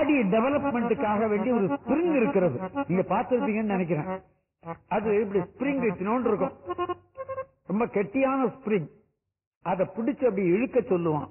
பாடி டெவலப்மெண்ட்டுக்காக வேண்டி ஒரு ஸ்பிரிங் இருக்கிறது நீங்க பார்த்திருப்பீங்கன்னு நினைக்கிறேன் அது இப்படி ஸ்பிரிங் இத்தினோண்டு இருக்கும் ரொம்ப கெட்டியான ஸ்பிரிங் அதை பிடிச்சு அப்படி இழுக்க சொல்லுவான்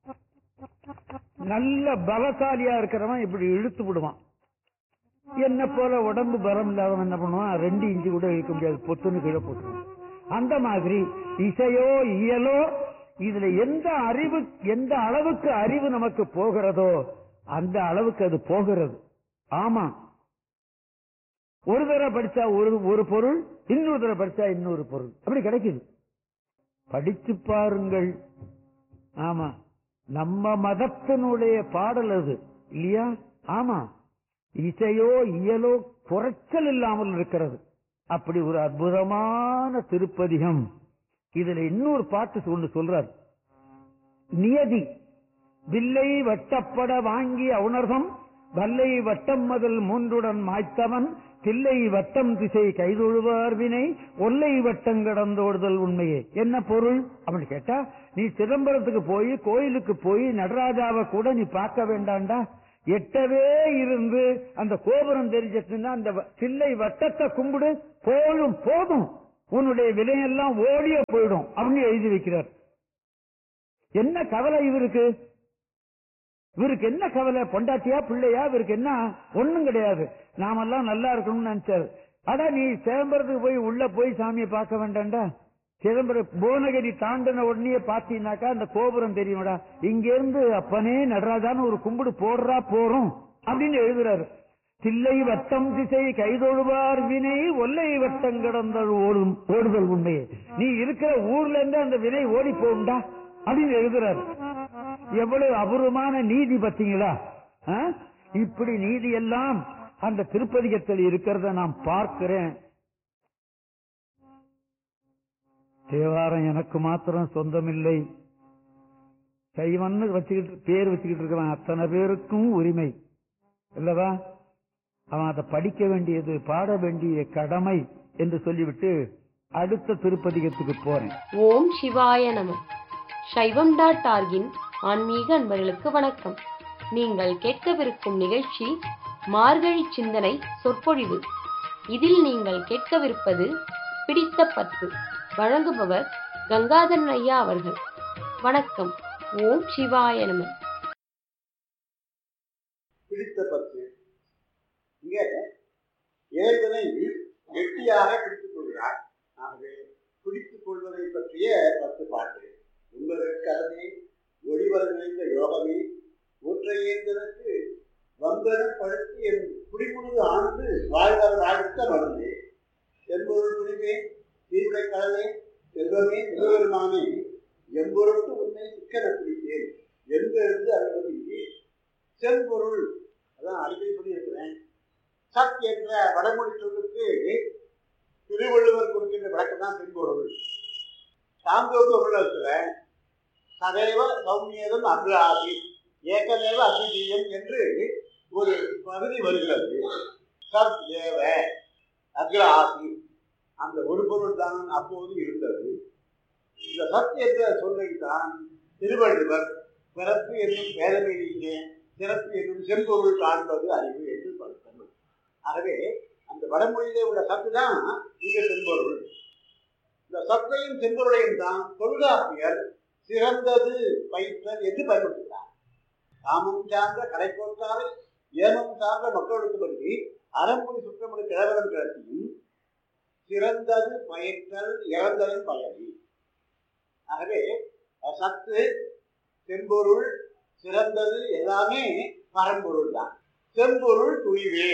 நல்ல பலசாலியா இருக்கிறவன் இப்படி இழுத்து விடுவான் என்ன போல உடம்பு பலம் இல்லாதவன் என்ன பண்ணுவான் ரெண்டு இன்ச்சு கூட இழுக்க முடியாது பொத்துன்னு கீழே போட்டுருவான் அந்த மாதிரி இசையோ இயலோ இதுல எந்த அறிவு எந்த அளவுக்கு அறிவு நமக்கு போகிறதோ அந்த அளவுக்கு அது போகிறது ஆமா ஒரு தடவை படிச்சா ஒரு ஒரு பொருள் இன்னொரு தடவை படிச்சா இன்னொரு பொருள் அப்படி கிடைக்குது படிச்சு பாருங்கள் ஆமா நம்ம மதத்தினுடைய பாடல் அது இல்லையா ஆமா இசையோ இயலோ குறைச்சல் இல்லாமல் இருக்கிறது அப்படி ஒரு அற்புதமான திருப்பதிகம் இதுல இன்னொரு பாட்டு ஒன்று சொல்றார் நியதி வில்லை வட்டப்பட வாங்கி அவுணர்தம் வல்லை வட்டம் முதல் மூன்றுடன் மாய்த்தவன் தில்லை வட்டம் திசை கைதொழுவார் வினை ஒல்லை வட்டம் கடந்தோடுதல் உண்மையே என்ன பொருள் அப்படின்னு கேட்டா நீ சிதம்பரத்துக்கு போய் கோயிலுக்கு போய் நடராஜாவை கூட நீ பார்க்க வேண்டாம்டா எட்டவே இருந்து அந்த கோபுரம் தெரிஞ்சிட்டுன்னா அந்த வ- தில்லை வட்டத்தை கும்பிடு போதும் போதும் உன்னுடைய விலையெல்லாம் ஓடிய போயிடும் அப்படின்னு எழுதி வைக்கிறார் என்ன கவலை இவருக்கு இவருக்கு என்ன கவலை பொண்டாட்டியா பிள்ளையா இவருக்கு என்ன ஒண்ணும் கிடையாது நாமெல்லாம் நல்லா இருக்கணும்னு நினைச்சாரு அடா நீ சிதம்பரத்துக்கு போய் உள்ள போய் சாமியை பார்க்க வேண்டாம்டா சிதம்பரம் புவனகிரி தாண்டின உடனே பாத்தீங்கன்னாக்கா அந்த கோபுரம் தெரியுமாடா இங்க இருந்து அப்பனே நடராஜான்னு ஒரு கும்பிடு போடுறா போறோம் அப்படின்னு எழுதுறாரு தில்லை வட்டம் திசை கைதொழுவார் வினை ஒல்லை வட்டம் கடந்தல் ஓடும் ஓடுதல் உண்மையே நீ இருக்கிற ஊர்ல இருந்து அந்த வினை ஓடி போகும்டா அப்படின்னு எழுதுறாரு எவ்வளவு அபூர்வமான நீதி பத்தீங்களா ஆ? இப்படி நீதி எல்லாம் அந்த திருப்பதிகத்தில் இருக்கிறத நான் பார்க்கிறேன் தேவாரம் எனக்கு மாத்திரம் சொந்தமில்லை சைவன்னு வச்சுக்கிட்டு பேர் வச்சுக்கிட்டு இருக்கிறான் அத்தனை பேருக்கும் உரிமை இல்லவா அவன் அதை படிக்க வேண்டியது பாட வேண்டிய கடமை என்று சொல்லிவிட்டு அடுத்த திருப்பதிகத்துக்கு போறேன் ஓம் சிவாய நம சைவம் டாட் ஆர்கின் ஆன்மீக அன்பர்களுக்கு வணக்கம் நீங்கள் கேட்கவிருக்கும் நிகழ்ச்சி மார்கழி சிந்தனை சொற்பொழிவு இதில் நீங்கள் கேட்கவிருப்பது பிடித்த பத்து வழங்குபவர் கங்காதரன் ஐயா அவர்கள் வணக்கம் ஓம் சிவாய நம பிடித்த பத்து இங்க இறைவனை கெட்டியாக பிடித்துக் கொள்கிறார் ஆகவே பிடித்துக் கொள்வதை பற்றிய பத்து பாட்டு உங்களுக்கரவே ஒளிவர நிறைந்த யோகமே ஒற்றையேந்தனுக்கு வந்தனம் படுத்தி என் குடிமுழுது ஆண்டு வாழ்வார் வாழ்த்த மருந்து செம்பொருள் துணிவே தீர்வை கடலே செல்வமே சிவபெருமானே எம்பொருட்டு உன்னை சிக்கன பிடித்தேன் எங்கிருந்து அழுவது இங்கே செம்பொருள் அதான் அடிக்கடி சொல்லியிருக்கிறேன் சத் என்ற வடமொழி சொல்லுக்கு திருவள்ளுவர் கொடுக்கின்ற விளக்கம் தான் செம்பொருள் சாந்தோக்கு உள்ளத்துல சதைவ சௌமியதம் அன்று ஆசி ஏகமேவ அத்விதீயம் என்று ஒரு பகுதி வருகிறது சத் ஏவ அக்ர ஆசி அந்த ஒரு பொருள் தான் அப்போது இருந்தது இந்த சத் என்ற சொல்லை தான் திருவள்ளுவர் பிறப்பு என்னும் பேரமை நீங்க சிறப்பு என்னும் செம்பொருள் காண்பது அறிவு என்று சொல்லுங்கள் ஆகவே அந்த வடமொழியிலே உள்ள சத்து தான் இங்க செம்பொருள் இந்த சத்தையும் செம்பொருளையும் தான் தொல்காப்பியர் சிறந்தது பயிற்றல் என்று பயன்படுத்துகிறார் காமம் சார்ந்த கடைக்கோட்டாரை ஏமம் சார்ந்த மக்களுக்கு பற்றி அறம்புரி சுற்றமுடி கிழவரம் கிளர்ச்சியும் சிறந்தது பயிற்றல் இறந்ததன் பயனி ஆகவே சத்து செம்பொருள் சிறந்தது எல்லாமே பரம்பொருள் தான் செம்பொருள் துணிவே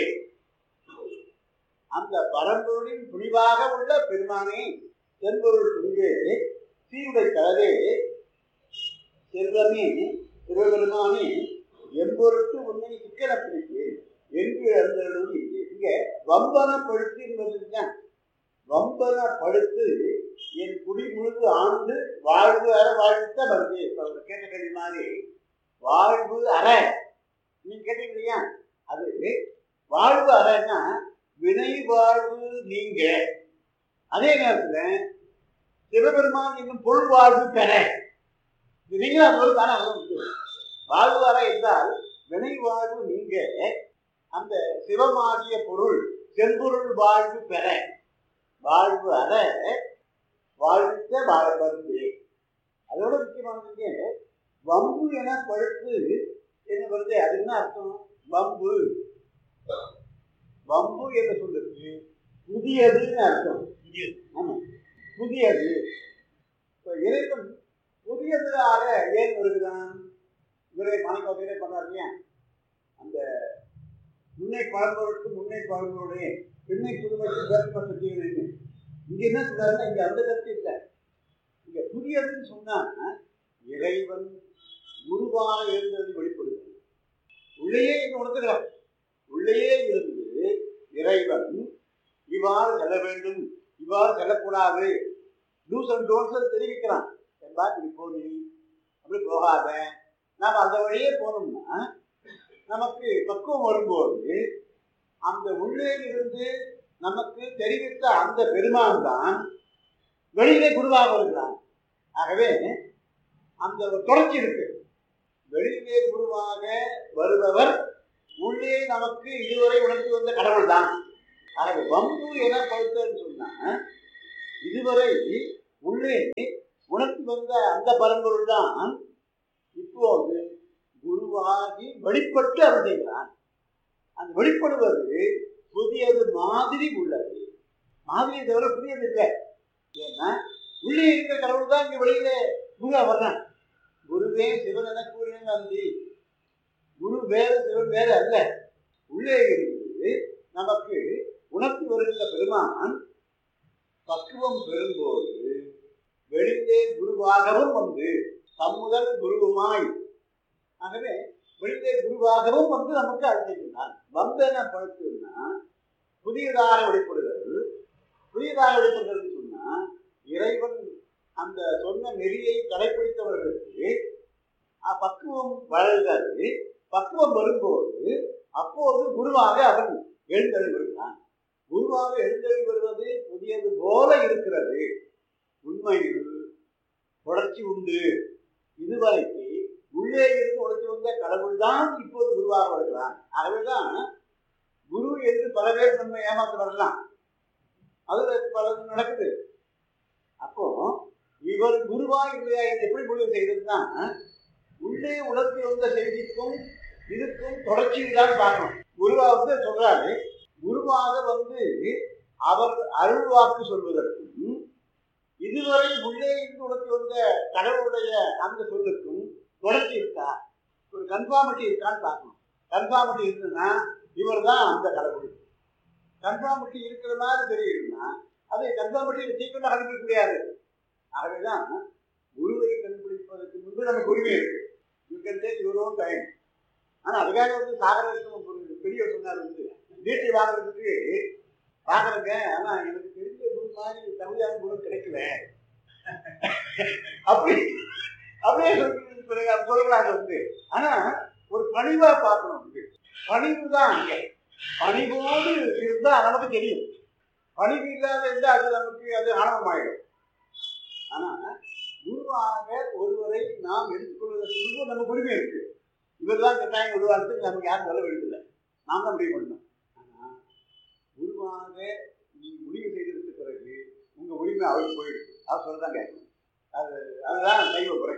அந்த பரம்பொருளின் துணிவாக உள்ள பெருமானே செம்பொருள் துணிவே சீருடை கலவே செல்வமே சிவபெருமானே எம்பொருட்டு உன்னை சிக்கன பிடித்தேன் என்று அறிந்தவர்களும் இங்கே இங்க வம்பனப்படுத்தி என்பதுதான் வம்பனப்படுத்து என் குடி முழுது ஆண்டு வாழ்வு அற வாழ்த்த வந்து அவர் கேட்ட கேள்வி மாதிரி வாழ்வு அற நீங்க கேட்டீங்க இல்லையா அது வாழ்வு அறன்னா வினை வாழ்வு நீங்க அதே நேரத்துல சிவபெருமான் இன்னும் பொருள் வாழ்வு பெற இது நீங்களும் அது ஒரு தானே வாழ்வு அற என்றால் வினை வாழ்வு நீங்க அந்த சிவமாகிய பொருள் செம்பொருள் வாழ்வு பெற வாழ்வு அற வாழ்வித்த வாழ்வந்தே அதோட முக்கியமானது வம்பு என பழுத்து என்ன வருது அது என்ன அர்த்தம் வம்பு வம்பு என்று சொல்லுக்கு புதியதுன்னு அர்த்தம் ஆமா புதியது இப்ப இறைவன் புதியதாக ஏன் வருகிறான் இவரை மனைக்கோட்டையிலே பண்ணார் இல்லையா அந்த முன்னை பழம்பொருளுக்கு முன்னை பழம்பொருளே பின்னை புதுமைக்கு பேர்ப்ப சக்திகள் இங்க என்ன சொல்றாருன்னா இங்க அந்த கருத்து இல்லை இங்க புதியதுன்னு சொன்னா இறைவன் குருவாக இருந்தது வெளிப்படுகிறது உள்ளேயே இங்க உணர்த்துகிறார் உள்ளேயே இருந்து இறைவன் இவ்வாறு செல்ல வேண்டும் இவ்வாறு செல்லக்கூடாது டூஸ் அண்ட் டோன்ஸ் தெரிவிக்கிறான் என்பா இப்படி போனி அப்படி போகாத நாம் அந்த வழியே போனோம்னா நமக்கு பக்குவம் வரும்போது அந்த உள்ளே இருந்து நமக்கு தெரிவித்த அந்த பெருமான் தான் வெளியிலே குருவாக வருகிறான் ஆகவே அந்த ஒரு தொடர்ச்சி இருக்கு வெளியிலே குருவாக வருபவர் உள்ளே நமக்கு இதுவரை உணர்த்தி வந்த கடவுள் தான் ஆகவே வம்பு என பழுத்தன்னு சொன்னா இதுவரை உள்ளே உணர்த்தி வந்த அந்த பரம்பொருள் தான் இப்போது குருவாகி வெளிப்பட்டு அவர் செய்கிறான் அந்த வெளிப்படுவது புதியது மாதிரி உள்ளது மாதிரி தவிர புதியது இல்லை ஏன்னா உள்ளே இருக்கிற கடவுள் தான் இங்க வெளியில குருவா வர்றான் குருவே சிவன் என கூறின நந்தி குரு வேறு சிவன் வேறு அல்ல உள்ளே இருந்து நமக்கு உணர்த்தி வருகின்ற பெருமான் பக்குவம் பெறும்போது வெளியிலே குருவாகவும் வந்து தம்முதல் குருவுமாய் ஆகவே வெளியிலே குருவாகவும் வந்து நமக்கு அழைக்கின்றான் வந்தன பழுத்துன்னா புதியதாக வெளிப்படுகிறது புதியதாக வெளிப்படுகிறது சொன்னா இறைவன் அந்த சொன்ன நெறியை கடைபிடித்தவர்களுக்கு அஹ், பக்குவம் வளர்கிறது பக்குவம் வரும்போது அப்போது குருவாக அவன் எழுந்தழி வருகிறான் குருவாக எழுந்தழி வருவது புதியது போல இருக்கிறது உண்மையில் தொடர்ச்சி உண்டு இதுவரைக்கு உள்ளே இருந்து உழைத்து வந்த கடவுள் தான் இப்போது குருவாக வருகிறான் ஆகவேதான் குரு என்று பல பேர் நம்ம ஏமாத்த வரலாம் அது பலது நடக்குது அப்போ இவர் குருவா இல்லையா என்று எப்படி முடிவு செய்ததுன்னா உள்ளே உணர்த்தி வந்த செய்திக்கும் இதுக்கும் தொடர்ச்சியில் தான் பார்க்கணும் குருவா வந்து சொல்றாரு குருவாக வந்து அவர் அருள் வாக்கு சொல்வதற்கும் இதுவரை உள்ளே இருந்து உணர்த்தி வந்த கடவுளுடைய அந்த சொல்லுக்கும் தொடர்ச்சி இருக்கா ஒரு கன்ஃபார்மிட்டி இருக்கான்னு பார்க்கணும் கன்ஃபார்மிட்டி இருந்ததுன்னா இவர் தான் அந்த கடவுள் கன்ஃபார்மிட்டி இருக்கிற மாதிரி தெரியுதுன்னா அது கன்ஃபார்மிட்டி சீக்கிரம் கண்டுபிடிக்க முடியாது ஆகவேதான் குருவை கண்டுபிடிப்பதற்கு முன்பு நமக்கு உரிமை இருக்கு you can take your own time ஆனால் அதுக்காக வந்து சாகரத்துக்கு ஒரு பெரியவர் சொன்னார் வந்து வீட்டை வாங்குறதுக்கு பார்க்குறேங்க ஆனால் எனக்கு தெரிஞ்ச குரு மாதிரி தமிழான குரு கிடைக்கல அப்படி அப்படியே சொல்லி பிறகு அப்ப சொல்லக்கூடாது வந்து ஆனா ஒரு பணிவா பார்க்கணும் வந்து பணிவு தான் அங்க பணிவோடு இருந்தா நமக்கு தெரியும் பணிவு இல்லாத இருந்தா அது நமக்கு அது ஆணவமாயிடும் ஆனா குருவாக ஒருவரை நாம் எடுத்துக்கொள்வதற்கு முன்பு நமக்கு உரிமை இருக்கு இவர் தான் கட்டாயம் உருவாகிறதுக்கு நமக்கு யாரும் சொல்ல வேண்டியதில்லை நாம் தான் முடிவு பண்ணணும் ஆனா குருவாக நீ முடிவு செய்ததுக்கு பிறகு உங்க உரிமை அவருக்கு போயிடுது அவர் சொல்லதான் கேட்கணும் அது அதுதான் சைவ முறை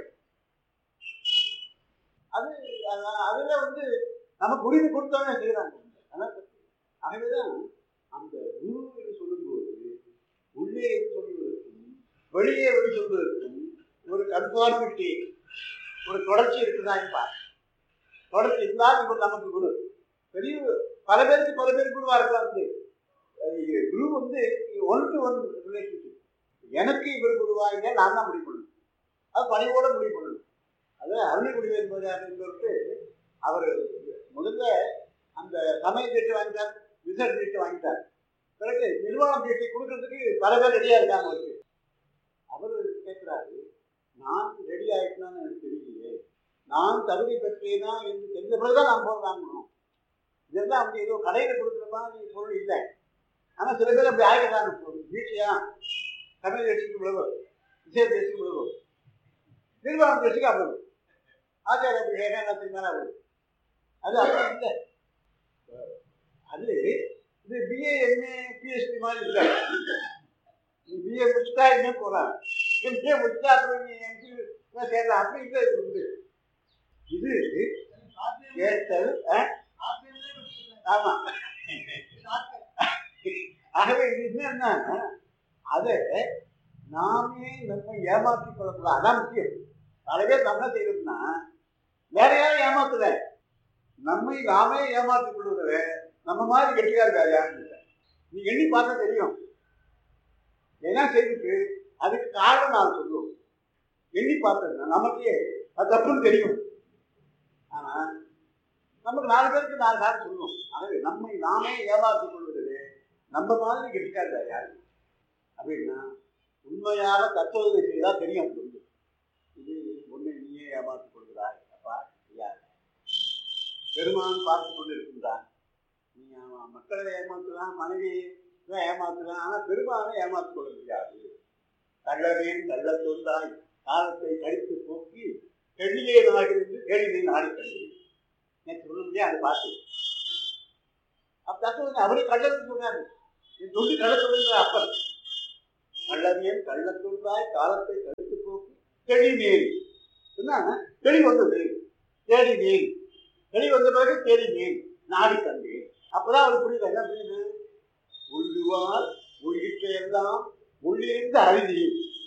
அது அது- அதுல வந்து நமக்கு உரிமை கொடுத்தவங்க செய்யறாங்க அதான் தப்பு. ஆகவேதான் அந்த குரு என்று சொல்லும்போது உள்ளே என்று சொல்வதற்கும் வெளியே வெளி சொல்வதற்கும் ஒரு கன்ஃபார்மிட்டி ஒரு தொடர்ச்சி இருக்குதான் பாரு தொடர்ச்சி இருந்தால் இப்போ நமக்கு குரு பெரிய பல பேருக்கு பல பேர் குருவா இருக்கலாம் வந்து அது குரு வந்து ஒன் டு ஒன் ரிலேஷன்ஷிப் எனக்கு இவர் குருவா இல்லை நான் தான் முடிவு பண்ணணும் அது பணிவோட முடிவு பண்ணணும் அது அருள்குடி என்பது என்பவருக்கு அவர் முதல்ல அந்த சமய தீட்டு வாங்கிட்டார் விசர் தீட்டு வாங்கிட்டார் பிறகு நிர்வாகம் தீட்டை கொடுக்கறதுக்கு பல பேர் ரெடியா இருக்காங்க அவருக்கு அவர் கேட்கிறாரு நான் ரெடி ஆயிட்டேன்னு எனக்கு தெரியலையே நான் தகுதி பெற்றேனா என்று தெரிந்த பிறகுதான் நான் பொருள் வாங்கணும் இதெல்லாம் அப்படி ஏதோ கடையில் கொடுக்குற மாதிரி பொருள் இல்லை ஆனால் சில பேர் அப்படி ஆகிக்கிறாங்க வீட்லையா தமிழ் தேசிக்கு விழுவு விசேஷ தேசிக்கு விழுவு நிர்வாகம் தேசிக்கு அவ்வளவு ஆச்சார அபிஷேகம் எல்லாத்துக்கு மேலே அவ்வளவு அது அப்படி இல்லை அது இது பிஏ எம்ஏ பிஹெச்டி மாதிரி இல்லை நீ பிஏ முடிச்சுட்டா எம்ஏ போகிறான் எம்ஏ முடிச்சுட்டா அப்புறம் நீ எம்சி சேரலாம் அப்படி இல்லை இது வந்து இது கேட்டல் ஆ? ஆமா ஆகவே இது என்னன்னா அதை நாமே நம்ம ஏமாற்றிக் கொள்ளக்கூடாது அதான் முக்கியம் பல பேர் நம்ம என்ன செய்யறோம்னா வேற யாரும் ஏமாத்தல நம்மை நாமே ஏமாற்றிக் கொள்வதில் நம்ம மாதிரி கெட்டிக்கார் வேற யாரும் இல்லை நீ எண்ணி பார்த்தா தெரியும் என்ன செய்துட்டு அதுக்கு காரணம் நான் சொல்லுவோம் எண்ணி பார்த்தேன்னா நமக்கே அது தப்புன்னு தெரியும் ஆனா நமக்கு நாலு பேருக்கு நாலு காரணம் சொல்லுவோம் ஆகவே நம்மை நாமே ஏமாற்றிக் கொள்வதில் நம்ம மாதிரி கெட்டிக்கார் வேற யாரும் இல்லை. அப்படின்னா உண்மையான தத்துவத்தை செய்தா தெரியும் அது வந்து. இது உன்னை நீயே ஏமாற்றிக் கொள்கிறாய் அப்பா ஐயா பெருமான் பார்த்து கொண்டு இருக்கின்றான் நீ அவன் மக்களை ஏமாத்துறான் மனைவி ஏமாத்துறான் ஆனா பெருமானை ஏமாற்றிக் கொள்ள முடியாது கள்ளவேன் கள்ள தொந்தாய் காலத்தை கழித்து போக்கி கெள்ளியே நாடிருந்து கேள்வியை நாடி கண்டு நேற்று சொல்ல முடியாது அதை பார்த்து அப்ப தத்துவம் அவரே கள்ளத்துக்கு சொன்னாரு என் தொண்டு கள்ள சொல்லுங்கிற அப்பன் கள்ளவியன் கள்ளத்துள்ளாய் காலத்தை கழித்து போக்கி தெளிமேல் என்ன தெளி வந்தது தேடி மேல் தெளி வந்த பிறகு தேடி மேல் நாடி கண்டேன் அப்பதான் அவருக்கு புரியுது என்ன புரியுது உள்ளுவார் உள்கிட்ட எல்லாம் உள்ளிருந்து அழுதி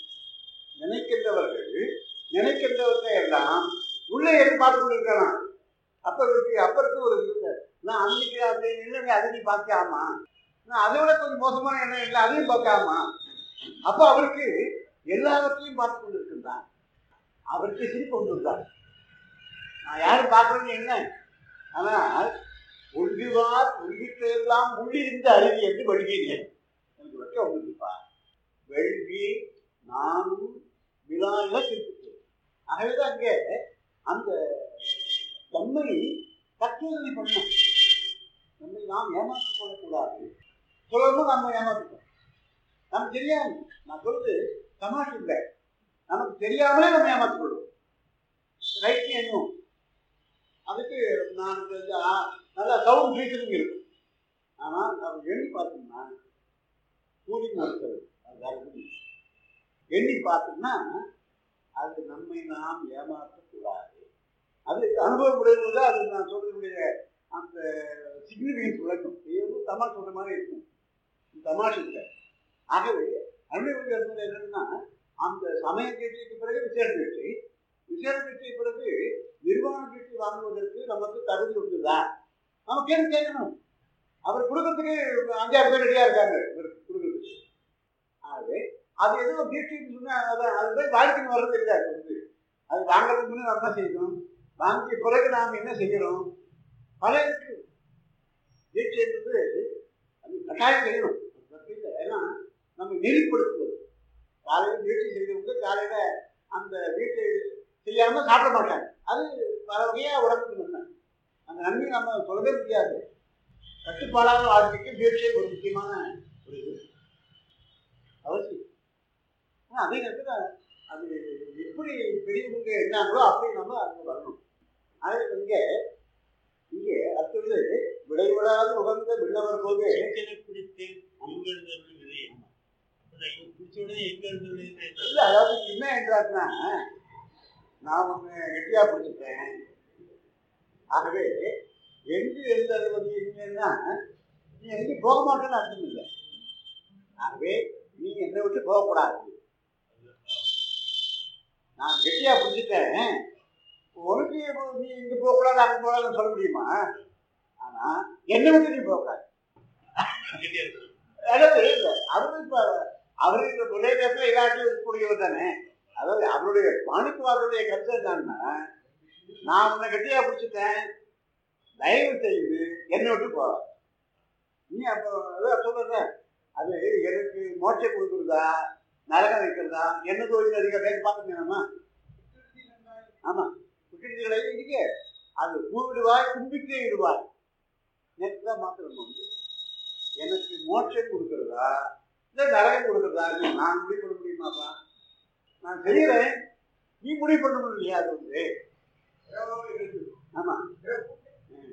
நினைக்கின்றவர்கள் நினைக்கின்றவற்றை எல்லாம் உள்ளே இருந்து பார்த்து கொண்டிருக்கலாம் அப்ப இருக்கு அப்ப இருக்கு ஒரு இது. நான் அன்னைக்கு அப்படி இல்லைங்க அதை நீ பார்க்காமா நான் அதை விட கொஞ்சம் மோசமான எண்ணம் இல்லை அதையும் பார்க்காமா அப்ப அவருக்கு எல்லாவற்றையும் பார்த்து கொண்டிருக்கின்றான் அவருக்கு சிரிப்பு கொண்டிருந்தார் நான் யாரும் பார்க்கறது என்ன ஆனால் ஒன்றுவார் ஒன்றிட்டு எல்லாம் உள்ளிருந்து அருவி என்று வழுகினேன் எனக்கு வைக்க வந்துருப்பா வெள்வி நானும் விழாயில திருப்பிட்டேன் ஆகவேதான் அங்கே அந்த தம்மை கட்டுவதை பண்ணோம் நம்மை நாம் ஏமாற்றிக் கொள்ளக்கூடாது சொல்லணும் நம்ம ஏமாற்றிட்டோம் நமக்கு தெரியாது நான் சொல்றது தமாஷ் இல்லை நமக்கு தெரியாமலே நம்ம ஏமாற்றிக் கொள்வோம் ரைட் என்னும் அதுக்கு நான் இந்த ஆ- நல்லா சவுண்ட் ரீசனிங் இருக்கும் ஆனால் நம்ம எண்ணி பார்த்தோம்னா கூலிங் நடக்கிறது அது வேற ஒண்ணும் இல்லை. எண்ணி பார்த்தோம்னா அது நம்மை நாம் ஏமாற்றக்கூடாது அது அனுபவம் உடையவங்க அது நான் சொல்றதுடைய அந்த சிக்னிஃபிகன்ஸ் விளக்கும் ஏதோ தமாஷ் சொல்ற மாதிரி இருக்கும் இது தமாஷ் இல்லை ஆகவே அனுபவம் இருந்தது என்னன்னா அந்த சமய கட்சிக்கு பிறகு விசேஷ கட்சி விசேஷ கட்சி பிறகு நிர்வாண கட்சி வாங்குவதற்கு நமக்கு தகுதி உண்டுதா நம்ம கேள்வி கேட்கணும் அவர் கொடுக்கறதுக்கு அஞ்சாறு பேர் ரெடியா இருக்காங்க இவருக்கு கொடுக்கறதுக்கு ஆகவே அது எதுவும் தீட்சின்னு சொன்னா அதை அது போய் வாழ்க்கைக்கு வர்றது இல்லை அது வந்து அது வாங்குறதுக்கு முன்னே நம்ம என்ன செய்யணும் வாங்கிய பிறகு நாம் என்ன செய்யணும் பல இருக்கு தீட்சை என்பது அது கட்டாயம் செய்யணும் அது தப்பு இல்லை ஏன்னா நம்ம நெறிப்படுத்துவது காலையில் தீட்சை செய்தவங்க காலையில அந்த வீட்டை செய்யாம சாப்பிட மாட்டாங்க அது பல வகையா உடம்புக்கு நன்மை அந்த நன்மை நம்ம சொல்லவே முடியாது கட்டுப்பாடாத வாழ்க்கைக்கு தீட்சை ஒரு முக்கியமான ஒரு இது அவசியம் ஆனா அதே நேரத்தில் அது எப்படி பெரியவங்க என்னாங்களோ அப்படி நம்ம அங்கே வரணும் அதே இங்கே இங்கே அடுத்தது விடைவிடாது உகந்த விண்ணவர் போது ஏற்கனவே பிடித்து அங்க இருந்தவர்கள் விதையை பிடிச்ச உடனே எங்க இருந்தவர்கள் இல்ல அதாவது என்ன என்றாருன்னா நான் ஒன்று கெட்டியா பிடிச்சிட்டேன் ஆகவே எங்கு எழுந்தருவது என்னன்னா நீ எங்கேயும் போக மாட்டேன்னு அர்த்தம் இல்லை ஆகவே நீ என்னை விட்டு போகக்கூடாது நான் கெட்டியா பிடிச்சிட்டேன் உனக்கு இப்போ நீ இங்க போகக்கூடாது அங்கே போகக்கூடாதுன்னு சொல்ல முடியுமா ஆனா என்னை விட்டு நீ போகக்கூடாது அதாவது இல்ல, அவரு இப்ப அவரு இந்த ஒரே நேரத்தில் எல்லாத்தையும் இருக்கக்கூடியவர் தானே அதாவது அவருடைய மாணிக்கவாருடைய கருத்து என்னன்னா நான் உன்னை கட்டியா பிடிச்சிட்டேன் தயவு செய்து என்னை விட்டு போ நீ அப்போ அதான் சொல்றத அது எனக்கு மோட்சம் கொடுக்குறதா நரகம் வைக்கிறதா என்ன கோயில் அதிகம் வேறு பார்த்துக்கணுமா ஆமா குட்டிகளை இருக்கு அது கூவிடுவாய் கும்பிட்டே இடுவாய் நேற்று தான் மாத்திரம் வந்து எனக்கு மோட்சம் கொடுக்கறதா இல்லை நரகம் கொடுக்கறதா இது நான் முடிவு பண்ண முடியுமாப்பா நான் செய்யறேன் நீ முடிவு பண்ண முடியலையா அது வந்து ஆமா ம்.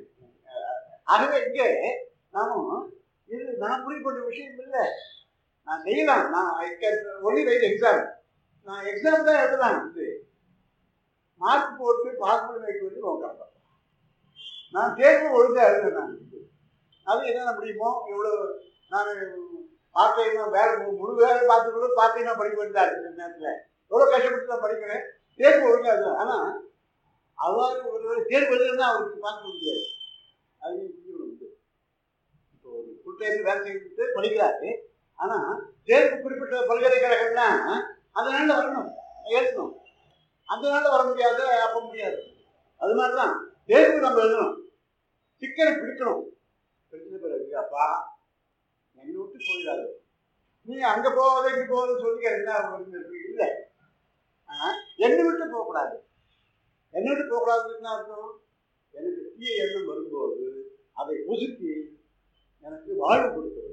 ஆகவே இங்கே நாமும் இது நான் முடிவு பண்ண விஷயம் இல்லை நான் செய்யலாம் நான் I can only write exam நான் எக்ஸாம் தான் எழுதலாம் இது மார்க் போட்டு பாஸ் பண்ணி வைக்க வேண்டிய நோக்கம் நான் தேர்வு ஒழுங்கா எழுதுறேன் நான் இது. அது என்னென்ன முடியுமோ எவ்வளோ நான் பார்ட் டைமாக வேலை மு- முழு வேலை பார்த்து கூட பார்ட் டைமாக படிக்க வேண்டியதா இருக்கு இந்த நேரத்தில் எவ்வளோ கஷ்டப்பட்டு நான் படிக்கிறேன் தேர்வு ஒழுங்கா எழுதுறேன் ஆனால் அவ்வாறு ஒரு தேர்வு எழுதுனா அவருக்கு பார்க்க முடியாது அது புரிஞ்சுக்கணும் வந்து இப்போ ஒரு ஃபுல் டைம் வேலை செய்துட்டு படிக்கிறாரு ஆனால் தேர்வு குறிப்பிட்ட பல்கலைக்கழகம்னா அந்த நாளில் வரணும் எழுதணும் அந்த நாளில் வர முடியாது அப்போ முடியாது அது மாதிரி தான் தேர்வு நம்ம எழுதணும் சிக்கனை பிடிக்கணும் பிடிச்ச பிறகு அப்பா என்னை விட்டு போயிடாது நீ அங்கே போகாத இங்கே போகாத சொல்லி என்ன வருது இல்லை ஆனால் என்னை விட்டு போகக்கூடாது என்னை விட்டு போகக்கூடாதுன்னு என்ன அர்த்தம் எனக்கு தீய எண்ணம் வரும்போது அதை ஒதுக்கி எனக்கு வாழ்வு கொடுக்கிறது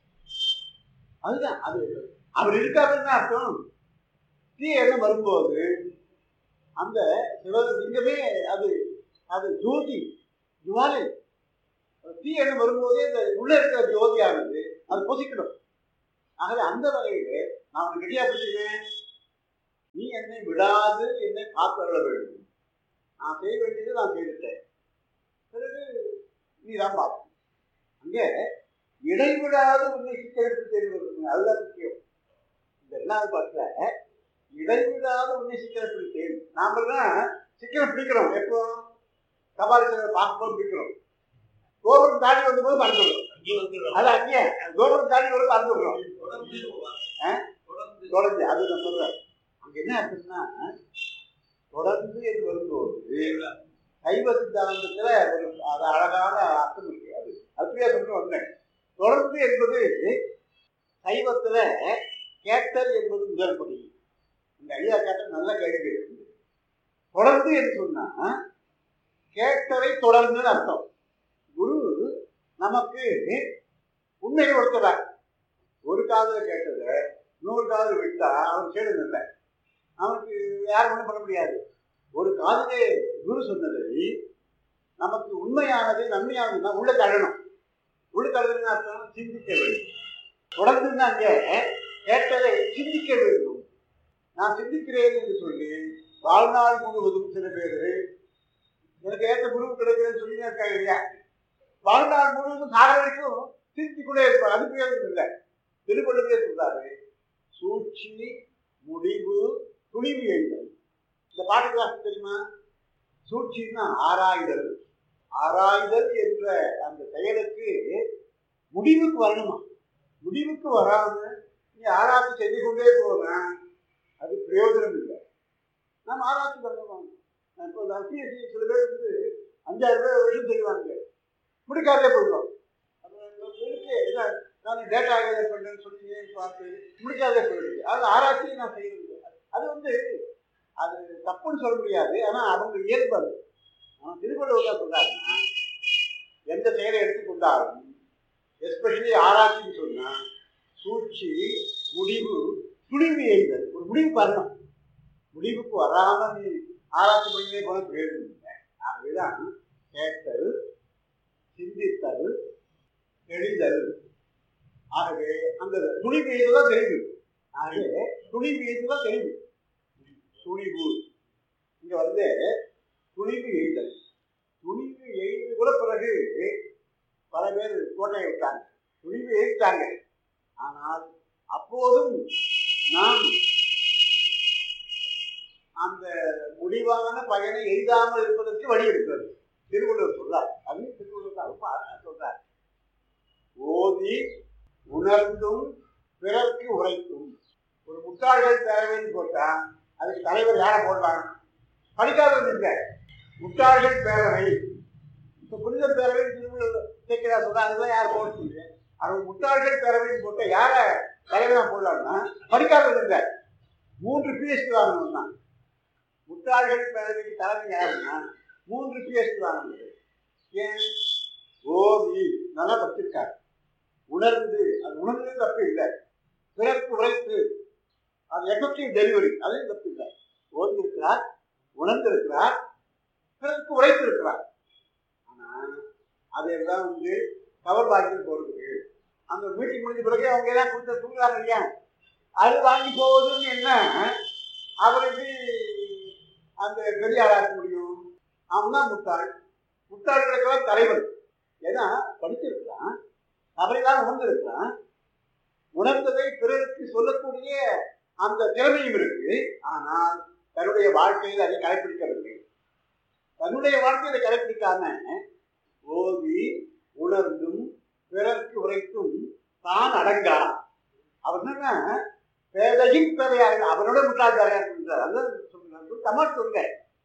அதுதான் அது அவர் இருக்காருன்னு அர்த்தம் தீய எண்ணம் வரும்போது அந்த சிவலிங்கமே அது அது ஜோதி ஜுவாலை அது தீய எண்ணம் வரும்போதே அந்த உள்ள இருக்கிற ஜோதியானது அது பொசிக்கணும் ஆகவே அந்த வகையிலே நான் உனக்கு கெட்டியா பிடிச்சிக்கிறேன் நீ என்னை விடாது என்னை காத்தருள வேண்டும் நான் செய்ய வேண்டியது நான் செய்துட்டேன் பிறகு நீ தான் பார்க்கணும் அங்கே இடைவிடாது உன்னை சிக்கலுக்கு தெரிவது அதுதான் முக்கியம் இந்த ரெண்டாவது பாட்டில் இடைவிடாது உன்னை சிக்கலை பிடித்தேன் நாம தான் சிக்கலை பிடிக்கிறோம் எப்போ கபாலீஸ்வரர் பார்க்கும்போது பிடிக்கிறோம் கோபுரம் தாண்டி வந்தபோது மறந்துடுறோம் அங்கே வந்துடுறோம். அது அங்கே கோபுரம் தாண்டி வரும் மறந்துடுறோம் தொடர்ந்து ஆ? தொடர்ந்து தொடர்ந்து அது நான் சொல்றேன் அங்க என்ன அர்த்தம்னா தொடர்ந்து என்று வரும்போது சைவ சித்தாந்தத்துல ஒரு அது அழகான அர்த்தம் இருக்கு அது அப்படியே சொல்ல வந்தேன் தொடர்ந்து என்பது சைவத்துல கேட்டல் என்பது முதல் படி இந்த ஐயா கேட்ட நல்ல கேள்வி இருக்கு தொடர்ந்து என்று சொன்னா கேட்டதை தொடர்ந்து அர்த்தம் குரு நமக்கு உண்மையை கொடுத்துறார் ஒரு காதுல கேட்டதை இன்னொரு காதில் விட்டா அவன் கேடு இல்லை அவனுக்கு யாரும் ஒன்றும் பண்ண முடியாது ஒரு காதிலே குரு சொன்னதை நமக்கு உண்மையானது நன்மையானதுன்னா உள்ள தள்ளணும் உள்ள தள்ளதுன்னு அர்த்தம் சிந்திக்க வேண்டும் தொடர்ந்து அங்கே கேட்டதை சிந்திக்க வேண்டும் நான் சிந்திக்கிறேன் என்று சொல்லி வாழ்நாள் முழுவதும் சில பேர் எனக்கு ஏற்ற குரு கிடைக்கிறேன்னு சொல்லி இருக்காங்க இல்லையா வாழ்நாள் முழுவதும் சாக வரைக்கும் சிந்திக்கொண்டே இருப்பார் அது பிரயோஜனம் இல்லை திருவள்ளுவரே சொல்றாரு சூழ்ச்சி முடிவு துணிவு எழுதல் இந்த பாட்டு கிளாஸ் தெரியுமா சூழ்ச்சின்னா ஆராய்தல் ஆராய்தல் என்ற அந்த செயலுக்கு முடிவுக்கு வரணுமா முடிவுக்கு வராம நீ ஆராய்ச்சி செய்து கொண்டே போனா அது பிரயோஜனம் இல்லை நம்ம ஆராய்ச்சி பண்ணலாம் இப்போ பிஎஸ்சி சில பேர் வந்து அஞ்சாயிரம் பேர் வருஷம் செய்வாங்க முடிக்காதே போயிடும் அப்புறம் இருக்கு என்ன நான் டேட்டா கேதர் பண்ணுறேன்னு சொல்லி பார்த்து முடிக்காதே போயிடுது அது ஆராய்ச்சி நான் செய்யறது அது வந்து அது தப்புன்னு சொல்ல முடியாது ஆனால் அவங்க இயல்பு அது அவன் திருவள்ளுவர் சொல்றாருன்னா எந்த செயலை எடுத்துக்கொண்டாலும் எஸ்பெஷலி ஆராய்ச்சின்னு சொன்னா சூழ்ச்சி முடிவு துணிவு எய்தல் ஒரு முடிவு வரணும் முடிவுக்கு வராம நீ ஆராய்ச்சி பண்ணியே போன பிரயோஜனம் இல்லை ஆகவேதான் கேட்டல் சிந்தித்தல் தெளிதல் ஆகவே அந்த துணிவு எய்துதான் தெளிவு ஆகவே துணிவு எய்துதான் தெளிவு துணிவு இங்க வந்து துணிவு எய்தல் துணிவு எய்து கூட பிறகு பல பேர் கோட்டையை விட்டாங்க துணிவு எய்தாங்க ஆனால் அப்போதும் நாம் அந்த முடிவான பயனை எய்தாமல் இருப்பதற்கு வழி இருக்கிறது திருவள்ளுவர் சொல்றார் அதையும் திருவள்ளுவர் தான் ரொம்ப அழகா சொல்றார் ஓதி உணர்ந்தும் பிறர்க்கு உரைத்தும் ஒரு முட்டாள்கள் பேரவைன்னு போட்டா அதுக்கு தலைவர் யாரை போடலாம் படிக்காதது இல்லை முட்டாள்கள் பேரவை இப்ப புனித பேரவை திருவள்ளுவர் சேர்க்கிறா சொல்றாங்க அதெல்லாம் யார் போட முடியல அது முட்டாள்கள் பேரவைன்னு போட்டா யார தலைவரா போடலாம்னா படிக்காதது இல்லை மூன்று பிஎஸ்டி வாங்கணும் தான் முட்டாள்கள் பேரவைக்கு தலைமை யாருன்னா மூன்று பிஎஸ்டி வாங்கணும் ஏன் ஓதி நல்லா படிச்சிருக்காரு உணர்ந்து அது உணர்ந்து தப்பு இல்லை பிறருக்கு உழைத்து அது எஃபெக்டிவ் டெலிவரி அதையும் தப்பு இல்லை ஓதி இருக்கிறார் உணர்ந்து இருக்கிறார் பிறருக்கு உழைத்து இருக்கிறார் ஆனா அதையெல்லாம் வந்து கவர் பாக்கெட் போறதுக்கு அந்த மீட்டிங் முடிஞ்ச பிறகு அவங்க எல்லாம் கொடுத்த தூங்குறாங்க இல்லையா அது வாங்கி போவதுன்னு என்ன அவர் எப்படி அந்த பெரிய ஆளா இருக்க முடியும் அவன் தான் முட்டாள் முட்டாள்களுக்கெல்லாம் தலைவர் ஏன்னா படிச்சிருக்கிறான் அவரைதான் உணர்ந்திருக்கிறான் உணர்ந்ததை பிறருக்கு சொல்லக்கூடிய அந்த திறமையும் இருக்கு ஆனால் தன்னுடைய வாழ்க்கையில் அதை கடைபிடிக்கவில்லை தன்னுடைய வாழ்க்கையில கடைபிடிக்காம ஓதி உணர்ந்தும் பிறர்க்கு உரைத்தும் தான் அடங்கா அவர் என்னன்னா பேதையும் பேதையாக அவனோட முட்டாள் வேறையா இருக்கிறார் அதான் சொல்லுங்க தமிழ் சொல்லுங்க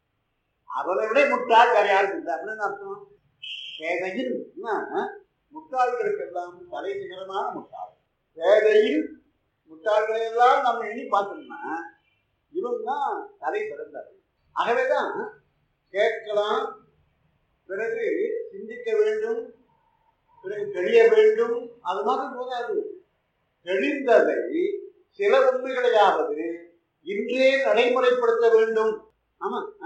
அவரை விட முட்டாள் வேறையா இருக்கிறார் அப்படின்னு அர்த்தம் பேதையின் முட்டாள்களுக்கெல்லாம் தலை நிகரமான முட்டாள் பேதையில் முட்டாள்களை எல்லாம் நம்ம எண்ணி பார்த்தோம்னா இவன் தான் தலை சிறந்தார் ஆகவேதான் கேட்கலாம் பிறகு சிந்திக்க வேண்டும் பிறகு தெரிய வேண்டும் அது மாதிரி போதாது தெளிந்ததை சில உண்மைகளையாவது இன்றே நடைமுறைப்படுத்த வேண்டும் ஆமா ஆ?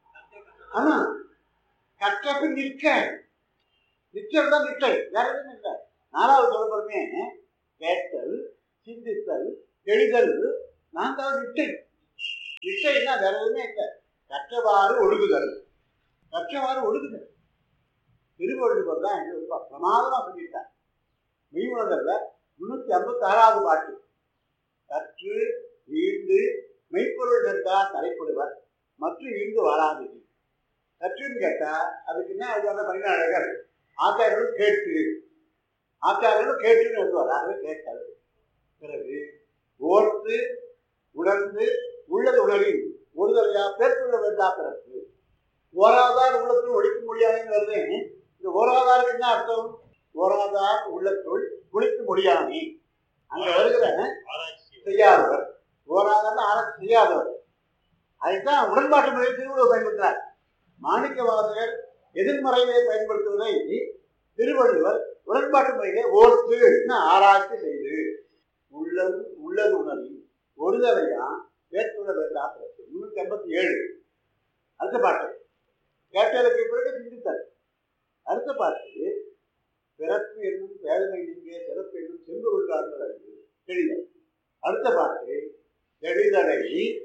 ஆமா கற்றப்பு நிற்க நிற்கிறது தான் நிற்றல் வேற எதுவும் இல்லை நாலாவது சொல்லப்படுமே கேட்டல் சிந்தித்தல் தெளிதல் நான்காவது நிட்டை நிட்டைன்னா வேற எதுவுமே இல்லை கற்றவாறு ஒழுகுதல் கற்றவாறு ஒழுகுதல் திருவள்ளுவர் தான் எங்க ரொம்ப பிரமாதமா சொல்லிட்டார் மெய்வுணர்தல்ல முன்னூத்தி ஐம்பத்தி ஆறாவது பாட்டு கற்று ஈண்டு மெய்ப்பொருள் என்றார் தலைப்படுவர் மற்றும் ஈண்டு வாழாது கற்றுன்னு கேட்டா அதுக்கு என்ன அது பதினாழகர் ஆச்சாரியர்களும் கேட்டு ஆச்சாரியர்களும் கேட்டுன்னு எழுதுவார் ஆகவே கேட்டல் பிறகு ஓர்த்து உணர்ந்து உள்ளது உணரில் ஒருதலையா பேர்த்துள்ள வேண்டா பிறப்பு ஓராதார் உள்ளத்துள் ஒழிக்க முடியாதுன்னு வருது இந்த ஓராதாருக்கு என்ன அர்த்தம் ஓராதார் உள்ளத்துள் குளிக்க முடியாமே அங்க வருகிற ஆராய்ச்சி செய்யாதவர் ஓராதார் ஆராய்ச்சி செய்யாதவர் அதைத்தான் உடன்பாட்டு முறையில் திருவள்ளுவர் பயன்படுத்தினார் மாணிக்க வாசகர் எதிர்மறையிலே பயன்படுத்துவதை திருவள்ளுவர் உடன்பாட்டு முறையிலே ஓர்த்து ஆராய்ச்சி செய்து உள்ளது உள்ளது உணர்வு ஒருதலையா வேற்றுள்ள வேண்டா பிறப்பு முன்னூத்தி ஐம்பத்தி ஏழு அடுத்த பாட்டு கேட்டதற்கு பிறகு சிந்தித்தல் அடுத்த பாட்டு பிறப்பு என்னும் பேதமை நீங்க சிறப்பு என்னும் செம்பொருள் காண்பது அறிவு தெளிதல் அடுத்த பாட்டு தெளிதலை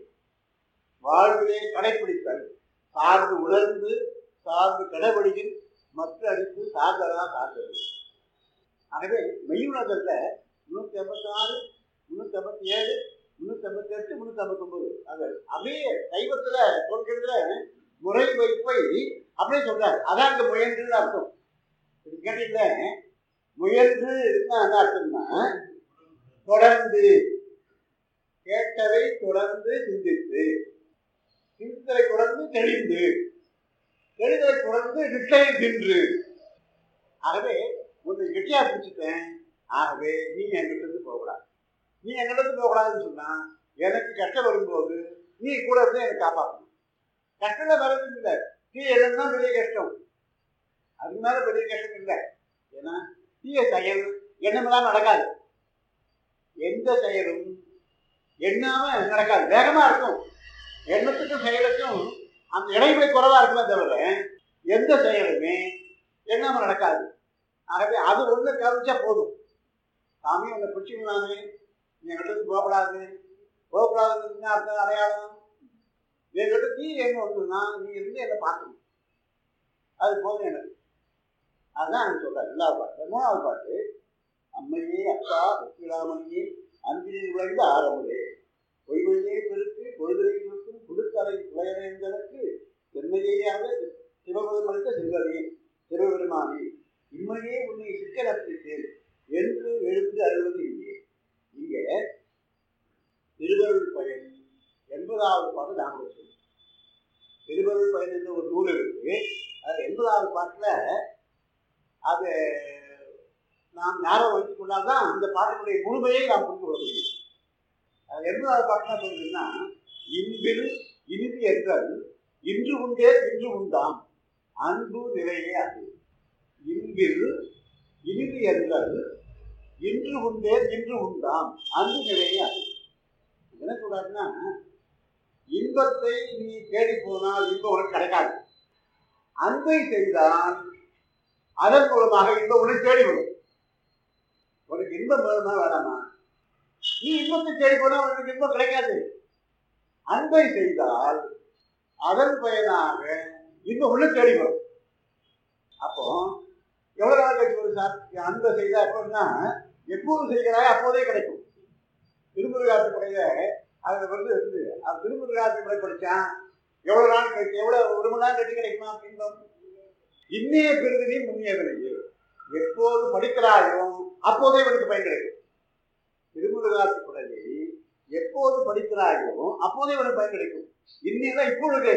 வாழ்விலே கடைப்பிடித்தல் சார்ந்து உணர்ந்து சார்ந்து கடைபிடிக்கில் மற்ற அடித்து சார்ந்ததா சார்ந்தது ஆகவே மெய்யுணர்தல்ல முன்னூத்தி ஐம்பத்தி ஆறு முன்னூத்தி ஐம்பத்தி ஏழு முன்னூத்தி ஐம்பத்தி எட்டு முன்னூத்தி ஐம்பத்தி ஒன்பது அது அப்படியே சைவத்துல சொல்கின்ற முறை வைப்பை அப்படியே சொல்றாரு அதான் இந்த முயன்றுன்னு அர்த்தம் இது கேட்டீங்கள முயன்று என்ன அர்த்தம்னா தொடர்ந்து கேட்டதை தொடர்ந்து சிந்தித்து சிந்தித்தலை தொடர்ந்து தெளிந்து தெளிதலை தொடர்ந்து நிச்சயம் தின்று ஆகவே உன்னை கெட்டியா பிடிச்சிட்டேன் ஆகவே நீ என்கிட்ட இருந்து போகக்கூடாது நீ என்கிட்ட இருந்து போகக்கூடாதுன்னு சொன்னா எனக்கு கஷ்டம் வரும்போது நீ கூட இருந்து எனக்கு காப்பாற்றணும் கஷ்டம் வரது இல்லை தீய எண்ணம் தான் பெரிய கஷ்டம் அதுக்கு மேல பெரிய கஷ்டம் இல்லை ஏன்னா தீய செயல் எண்ணமெல்லாம் நடக்காது எந்த செயலும் எண்ணாம நடக்காது வேகமா இருக்கும் எண்ணத்துக்கும் செயலுக்கும் அந்த இடைவெளி குறைவா இருக்குமே தவிர எந்த செயலுமே எண்ணாம நடக்காது ஆகவே அது ஒண்ணு கவனிச்சா போதும் சாமி உன்னை பிடிச்சிங்களானு நீ எங்கிட்ட போகக்கூடாது போகக்கூடாதுன்னு அர்த்தம் அடையாளம் என்கிட்ட தீ எங்க வந்ததுன்னா நீ இருந்து என்னை பார்க்கணும் அது போதும் எனக்கு அதுதான் எனக்கு சொல்றாரு ரெண்டாவது பாட்டு மூணாவது பாட்டு அம்மையே அப்பா வெற்றிராமணியே அன்பினில் விளைந்த ஆரம்பே பொய்வழியே பெருக்கு பொழுதுரை கொடுக்கும் குடுத்தலை புலையடைந்ததற்கு சென்மையாக சிவபெருமனுக்கு செல்வரே சிவபெருமானே இம்மையே உன்னை சிக்கலப்பித்தேன் என்று எழுந்து அருள்வது இங்கே இங்கே திருவருள் பயன் எண்பதாவது பாட்டு நாம சொல்லுவோம் திருவருள் பயன் என்ற ஒரு நூல் இருக்கு அது எண்பதாவது பாட்டுல அது நாம் ஞாபகம் வைத்துக் கொண்டால்தான் அந்த பாட்டினுடைய முழுமையை நாம் புரிந்து கொள்ள முடியும் அது எண்பதாவது பாட்டு என்ன சொல்றதுன்னா இன்பில் இனிது என்றால் இன்று உண்டே இன்று உண்டாம் அன்பு நிலையே அது இன்பில் இனிது என்றால் இன்று உண்டே இன்று உண்டாம் அன்பு நிலையே அது என்ன சொல்றாருன்னா இன்பத்தை நீ தேடி போனால் இன்பம் உனக்கு கிடைக்காது அன்பை செய்தால் அதன் மூலமாக இன்பம் உன்னை தேடி வரும் உனக்கு இன்பம் வேணுமா வேணாமா நீ இன்பத்தை தேடி போனா உனக்கு இன்பம் கிடைக்காது அன்பை செய்தால் அதன் பயனாக இன்பம் உள்ள தேடி வரும் அப்போ எவ்வளவு நாள் கழிச்சு வரும் சார் என் அன்பை செய்தா எப்படின்னா எப்போது செய்கிறாய் அப்போதே கிடைக்கும் திருமுருகாற்று படையில அதுல வந்து இருந்து அது திருமுருகாற்று படை படிச்சான் எவ்வளவு நாள் கழிச்சு எவ்வளவு ஒரு மணி நேரம் கழிச்சு கிடைக்குமா இன்பம் இன்னைய பெருதினி முன்னிய வினையே எப்போது படிக்கிறாயோ அப்போதே உனக்கு பயன் கிடைக்கும் திருமுருகாற்று படையை எப்போது படிக்கிறாயோ அப்போதே உனக்கு பயன் கிடைக்கும் இன்னைதான் இப்பொழுது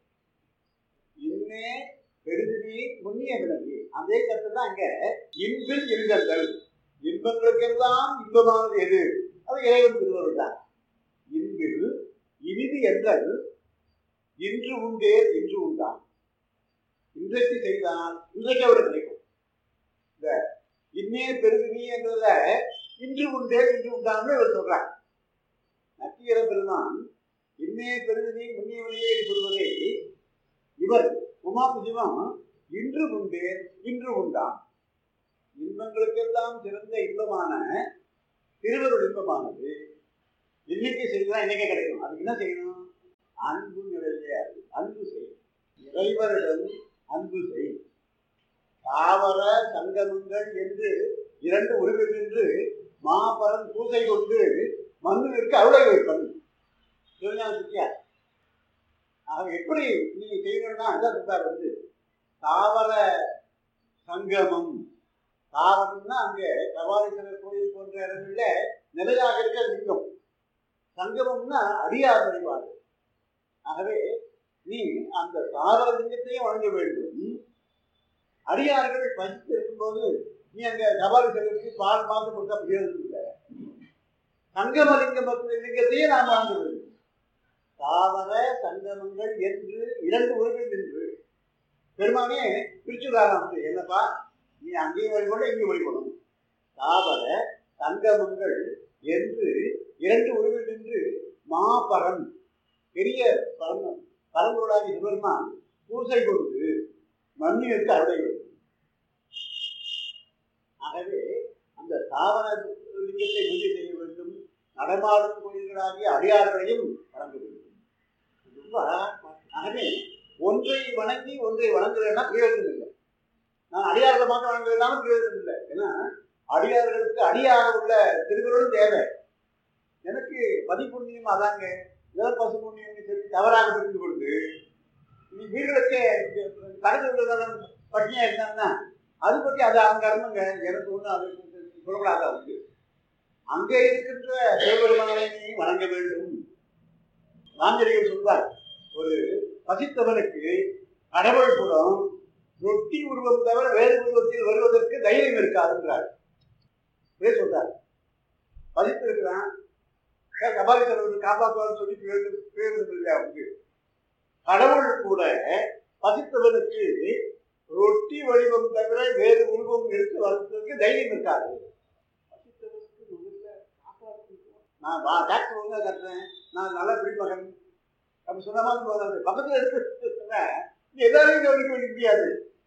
இன்னே பெருதினி முன்னிய வினையே அதே கருத்து தான் இங்க இன்பில் இருந்தல் இன்பங்களுக்கெல்லாம் இன்பமானது எது அது இறைவன் திருவருள் தான் இன்பில் இனிது என்றல் இன்று உண்டே இன்று உண்டான் இன்றைக்கு செய்தால் இன்றைக்கு அவருக்கு கிடைக்கும் இந்த இன்னே பெருதினி என்றத இன்று உண்டே இன்று உண்டான்னு இவர் சொல்றார் நக்கீர பெருமான் இன்னே பெருதினி முன்னியவனையே சொல்வதை இவர் உமாபுஜிவம் இன்று உண்டே இன்று உண்டான் இன்பங்களுக்கெல்லாம் சிறந்த இன்பமான திருவருள் இன்பமானது இன்னைக்கு செய்தால் இன்னைக்கே கிடைக்கும் அதுக்கு என்ன செய்யணும் அன்பு நிறைய அன்பு செய் இறைவரிடம் அன்பு செய் தாவர சங்கமங்கள் என்று இரண்டு உருவில் நின்று மாபரன் பூசை கொண்டு மண்ணுவிற்கு அருளை வைப்பன் சிவஞான சித்தியார் ஆக எப்படி நீ செய்யணும்னா அந்த சொல்றார் வந்து தாவர சங்கமம் தாவரம்னா அங்கே கபாலீஸ்வரர் கோயில் போன்ற இடங்கள்ல நிலையாக இருக்க லிங்கம் சங்கமம்னா அடியார் வழிபாடு ஆகவே நீ அந்த தாவர லிங்கத்தையும் வழங்க வேண்டும் அடியார்கள் பசித்து இருக்கும்போது நீ அங்க கபாலீஸ்வரருக்கு பால் மாதம் கொடுத்தா பிரயோஜனம் இல்லை சங்கம லிங்கம் லிங்கத்தையும் நாம் வழங்க வேண்டும் தாவர சங்கமங்கள் என்று இரண்டு உருவில் நின்று பெருமானே பிரிச்சுடாராம் என்னப்பா நீ அங்கேயும் வழிபட இங்கேயும் வழிபடணும் தாவர சங்கமங்கள் என்று இரண்டு உருவில் நின்று மாபரம் பெரிய பரம் பரம்பொருளாகி சிவருமான் பூசை கொடுத்து மண்ணிற்கு அருளை வேண்டும் ஆகவே அந்த தாவர லிங்கத்தை பூஜை செய்ய வேண்டும் நடமாடும் கோயில்களாகிய அடியார்களையும் வழங்க வேண்டும் ரொம்ப அழகான பாட்டு. ஆகவே ஒன்றை வணங்கி ஒன்றை வணங்குறேன்னா பிரயோஜனம் இல்லை நான் அடியார்களை மாத்திரம் வணங்குறதுனாலும் பிரயோஜனம் இல்லை ஏன்னா அடியார்களுக்கு அடியாக உள்ள திருக்குறளும் தேவை எனக்கு பதிப்புண்ணியம் அதாங்க இதெல்லாம் பசு புண்ணியம் சொல்லி தவறாக புரிந்து கொண்டு நீ வீடுகளுக்கு கடந்து விடுறதாலும் பட்டினியா இருந்தாங்கன்னா அது பற்றி அது அவங்க கர்மங்க எனக்கு ஒன்றும் அது சொல்லக்கூடாது அவங்க அங்கே இருக்கின்ற சிவபெருமானை நீ வணங்க வேண்டும் ராமஜரிகள் சொல்வார் ஒரு பசித்தவனுக்கு கடவுள் புறம் ரொட்டி உருவம் தவிர வேறு உருவத்தில் வருவதற்கு தைரியம் இருக்காதுன்றார் இதே சொல்றார் பசித்து இருக்கிறான் கபாலீஸ்வரர் காப்பாற்றுவார்னு சொல்லி பிரயோஜனம் பிரயோஜனம் இல்லை அவனுக்கு கடவுள் கூட பசித்தவனுக்கு ரொட்டி வடிவம் தவிர வேறு உருவம் எடுத்து வர்றதுக்கு தைரியம் இருக்காது பசித்தவனுக்கு முதல்ல காப்பாற்று நான் வா டாக்டர் ஒழுங்கா கட்டுறேன் நான் நல்ல குடிமகன் அப்படி சொன்ன மாதிரி போதாது பக்கத்தில் எடுத்து நீ எல்லாரையும் கவனிக்க வேண்டிய முடியாது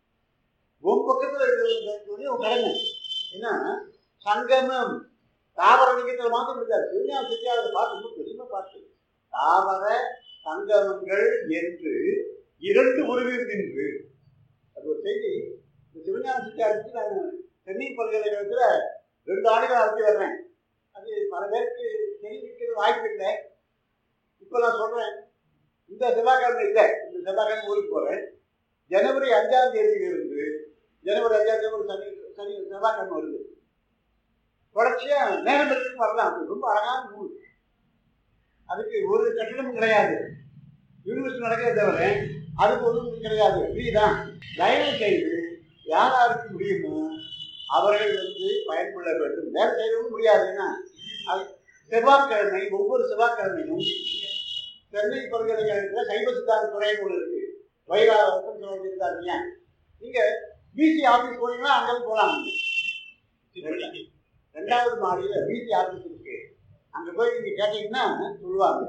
உன் பக்கத்தில் இருக்கிறது உன் கடமை என்ன சங்கமம் தாவர லிங்கத்தில் மாற்ற முடியாது திருஞான சித்தியாவது பார்த்து ரொம்ப பெருமை பார்த்து தாவர சங்கமங்கள் என்று இரண்டு உருவில் நின்று அது ஒரு செய்தி இந்த சிவஞான சித்தியாருக்கு நான் சென்னை பல்கலைக்கழகத்தில் ரெண்டு ஆண்டுகள் நடத்தி வர்றேன் அது பல பேருக்கு தெரிவிக்கிறது வாய்ப்பு இல்லை இப்போ நான் சொல்றேன் இந்த செவ்வாய்க்கிழமை இல்லை இந்த செவ்வாய்க்கிழமை ஊருக்கு போறேன் ஜனவரி அஞ்சாம் தேதியிலிருந்து ஜனவரி அஞ்சாம் தேதி ஒரு சனி சனி செவ்வாய்க்கிழமை வருது தொடர்ச்சியா நேரம் இருக்கு வரலாம் அது ரொம்ப அழகான நூல் அதுக்கு ஒரு கட்டணமும் கிடையாது யூனிவர்சிட்டி நடக்கிறத தவிர அதுக்கு ஒன்றும் கிடையாது ஃப்ரீ தான் தயவு செய்து யார் யாருக்கு முடியுமோ அவர்கள் வந்து பயன்பட வேண்டும் வேலை செய்யவும் முடியாதுன்னா அது செவ்வாய்க்கிழமை ஒவ்வொரு செவ்வாய்க்கிழமையும் சென்னை பல்கலைக்கழகத்தில் சைவ சித்தாந்த துறைன்னு ஒன்று இருக்கு வைராவதம் சொல்லியிருந்தாருங்க நீங்க பிசி ஆஃபீஸ் போனீங்கன்னா அங்கே போகலாம் ரெண்டாவது மாடியில பிசி ஆஃபீஸ் இருக்கு அங்க போய் நீங்க கேட்டீங்கன்னா சொல்லுவாங்க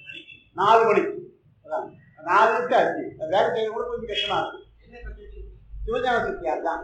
நாலு மணிக்கு அதான் நாலு டு அஞ்சு அது வேலை செய்யறது கூட கொஞ்சம் கஷ்டமா இருக்கு சிவஞான சக்தியார் தான்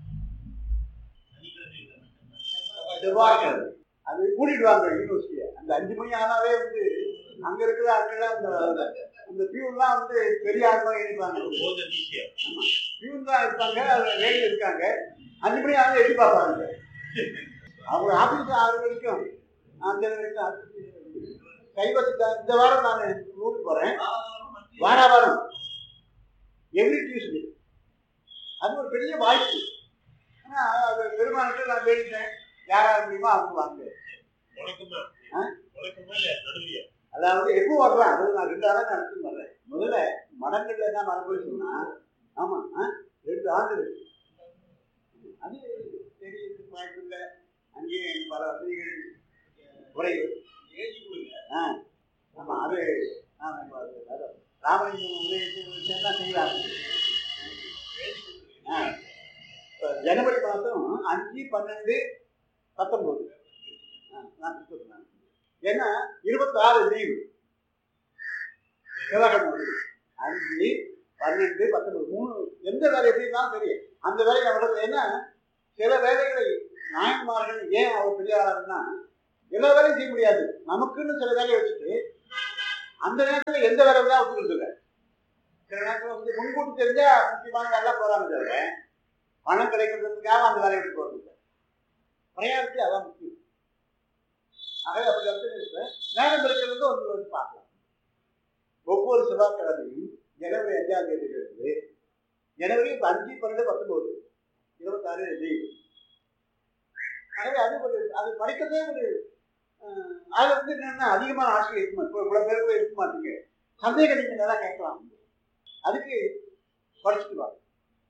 செவ்வாய்க்கிழமை அது கூட்டிடுவாங்க யூனிவர்சிட்டியை அந்த அஞ்சு மணி ஆனாலே வந்து அங்க இருக்கிற ஆட்கள் அந்த அந்த பியூன்லாம் வந்து பெரிய ஆட்களா நினைப்பாங்க பியூன் தான் இருப்பாங்க அதுல லேடி இருக்காங்க அஞ்சு மணி ஆனாலும் எட்டி பார்ப்பாங்க அவங்க ஆபீஸ் ஆறு வரைக்கும் அந்த வரைக்கும் கைவசத்தை இந்த வாரம் நான் ஊருக்கு போறேன் வார வாரம் எவ்ரி டியூஸ்டே அது ஒரு பெரிய வாய்ப்பு ஆனா அது பெருமானத்தை நான் வேண்டிட்டேன் யாரா முடியுமோ அவங்க வாங்க ஆ? அதாவது எப்போ வர்றேன் அது நான் ரெண்டு ஆளா நடத்தி வர்றேன் முதல்ல மடங்கள்ல என்ன மரபு சொன்னா ஆமா ஆ? ரெண்டு ஆண்டுகள் அது தெரியறதுக்கு வாய்ப்பு இல்லை அங்கேயே பல வசதிகள் குறைவு ஆ ஆமா அது ஆமா, அது அது ராமலிங்கம் உதயத்துக்கு என்ன செய்யறாங்க ஆ இப்ப ஜனவரி மாதம் அஞ்சு பன்னெண்டு பத்தொன்பது ஆ, நான் சொல்றேன் ஏன்னா இருபத்தாறு லீவு செவ்வாய்க்கிழமை வருது. அஞ்சு பன்னெண்டு பத்தொன்பது மூணு எந்த வேலை எப்படி இருந்தாலும் சரி அந்த வேலையை அவர்கள் என்ன சில வேலைகளை நாயன்மார்கள் ஏன் அவர் பெரிய ஆளாருன்னா எல்லா வேலையும் செய்ய முடியாது நமக்குன்னு சில வேலையை வச்சுட்டு அந்த நேரத்தில் எந்த வேலை தான் ஒத்துக்கிறது இல்லை சில நேரத்தில் வந்து முன்கூட்டி தெரிஞ்சா முக்கியமான வேலை போறாங்க தவிர பணம் கிடைக்கிறதுக்காக அந்த வேலையை விட்டு போறது இல்லை பிரயாரிட்டி அதான் முக்கியம் ஆகவே அப்படி வந்து நேரம் இருக்கிறது வந்து வந்து பார்க்கலாம் ஒவ்வொரு செவ்வாய்க்கிழமையும் ஜனவரி அஞ்சாம் தேதியிலிருந்து ஜனவரி இப்ப அஞ்சு பன்னெண்டு பத்தொன்பது இருபத்தாறு லீவு ஆகவே அது ஒரு அது படிக்கிறதே ஒரு அஹ், அதுல வந்து என்னன்னா அதிகமான ஆட்கள் இருக்க மாட்டேன் இவ்வளவு பேர் கூட இருக்க மாட்டீங்க சந்தேகம் நீங்க நல்லா கேட்கலாம் அதுக்கு படிச்சுட்டு வாங்க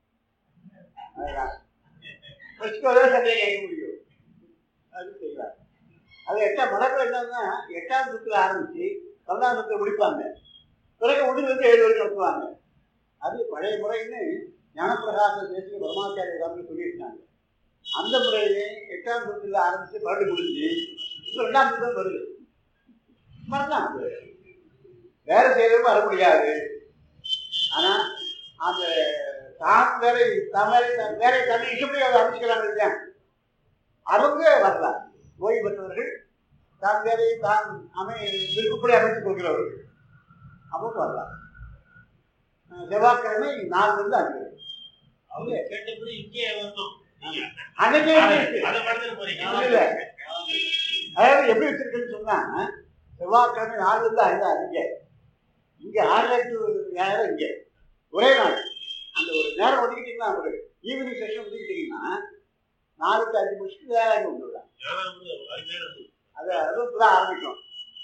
அதுதான். படிச்சுட்டு வரவே சந்தேகம் கேட்க முடியும் அது செய்யலாம் அது எட்டாம் மடக்கில் என்னன்னா எட்டாம் சுத்துல ஆரம்பிச்சு பன்னெண்டாம் சுத்துல முடிப்பாங்க பிறகு ஒன்று வந்து ஏழு வரைக்கும் நடத்துவாங்க அது பழைய முறைன்னு ஞானப்பிரகாச தேசிய பரமாச்சாரிய சாமி சொல்லியிருக்காங்க அந்த முறையிலே எட்டாம் சுத்துல ஆரம்பிச்சு பன்னெண்டு முடிஞ்சு இப்போ ரெண்டாம் சுத்தம் வருது வரலாம் அது. வேலை செய்யறதும் வர முடியாது ஆனா அந்த தான் வேலை தான் வேலை தான் வேலை தனி இஷ்டப்படி அதை அமைச்சுக்கிறாங்க இல்லையா அவங்க வரலாம் ஓய்வு பெற்றவர்கள் தான் வேலையை தான் அமை விருப்பப்படி அமைத்துக் கொள்கிறவர்கள் அவங்க வரலாம் அஹ் செவ்வாய்க்கிழமை நாலு இருந்து அஞ்சு அவங்க கேட்டபடி இங்கே வரணும் அன்னைக்கே இருக்கு. அதை மறந்துட போறீங்க இல்ல. அதாவது எப்படி வச்சிருக்குன்னு சொன்னா செவ்வாய்க்கிழமை நாலு இருந்து ஐந்து இங்க இங்க ஆறு டு ஏழரை இங்க ஒரே நாள் அந்த ஒரு நேரம் ஒதுக்கிட்டீங்கன்னா ஒரு ஈவினிங் செஷன் ஒதுக்கிட்டீங்கன்னா நாலு டு அஞ்சு முடிச்சுட்டு வேலை அங்கே வந்துடலாம் ஞானம் வந்து அருமையான நூல். அது அதுவும் தான் ஆரம்பிக்கும்